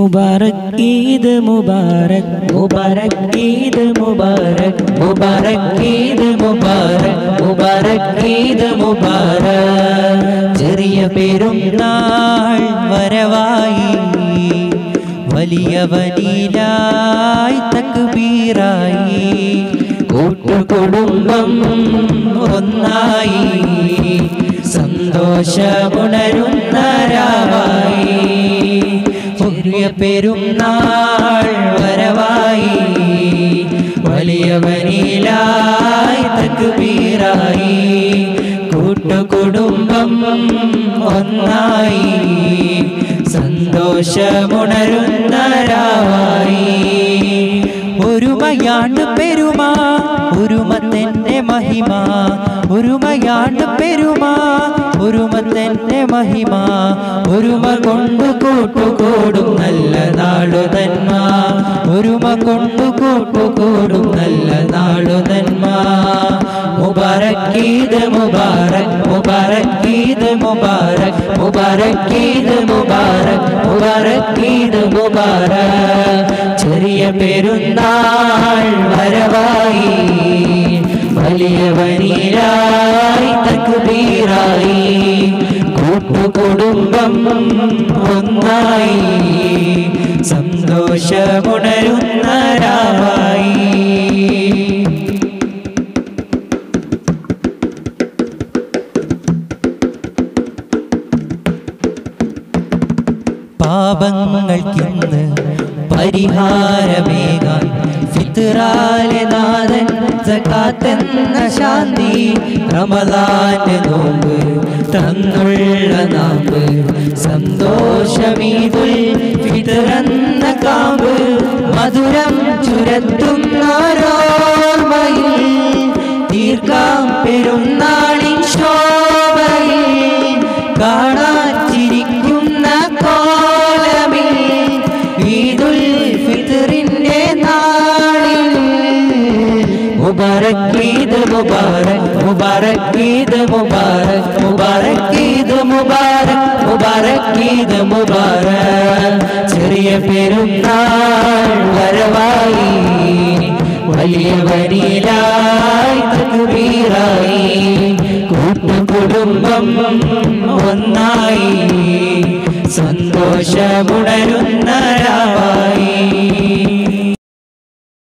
മുബാറക് ഈദ് മുബാറക് മുബാറക് ഈദ് മുബാറക് മുബാറക് ഈദ് മുബാറക് മുബാറക് ഈദ് മുബാറക് ചെറിയ പെരുന്നാൾ വരവായി വലിയവനിലായി തക്ബീറായി കൂട്ടുകുടുംബം ഒന്നായി സന്തോഷമുണരുന്ന രാവായി ചെറിയ പെരുന്നാൾ വരവായി വലിയവനിലായി തക്ബീറായി കൂട്ടുകുടുംബം ഒന്നായി സന്തോഷമുണരുന്ന രാവായി ഒരുമയാണ്ട് പെരുമാ ഒരുമത്തന്റെ മഹിമ ഒരുമയാണ്ട് പെരുമാ ഒരുമത്തന്റെ മഹിമ ഒരുമ കൊണ്ടു കൂട്ടുകൂടും നല്ല നാളു തന്മ ഒരുമ കൊണ്ടു കൂട്ടുകൂടും നല്ല നാളു തന്മ മുബാറക്കീത് മുബാറക് മുബാറക്കീത് മുബാറക് മുബാറക്കീത് മുബാറക് മുബാറക്കീത് മുബാറക് ചെറിയ പെരുന്നാൾ വരവായി വലിയവനിലായി തക്ബീറായി കൂട്ടുകുടുംബം ഒന്നായി സന്തോഷമുണരുന്ന രാവായി പാപങ്ങൾക്കിന്ന് പരിഹാരമേകാൻ ഫിത്റാലെ നാഥൻ സകാത്തെന്ന ശാന്തി റമദാന്റെ നോമ്പ് തന്നുള്ള നാമ്പ് സന്തോഷമീതുൽ ഫിത്റെന്ന കാമ്പ് മധുരം ചുരത്തുന്നോരോർമ്മയിൽ തീർക്കാം പെരുന്നാളിൻ ശോഭയിൽ കാണാൻ ചിരിക്കുന്ന കോലമിൽ ഈദുൽ ഫിത്റിന്റെ നാളിൽ മുബാറക് ഈദ് മുബാറക് മുബാറക് ഈദ് മുബാറക് മുബാറക് ഈദ് മുബാറക് മുബാറക് ഈദ് മുബാറക് ചെറിയ പെരുന്നാൾ വരവായി വലിയ വരിയിലായി തക്ബീറായി കൂട്ടുകുടുംബം ഒന്നായി സന്തോഷമുണരുന്ന രാവായി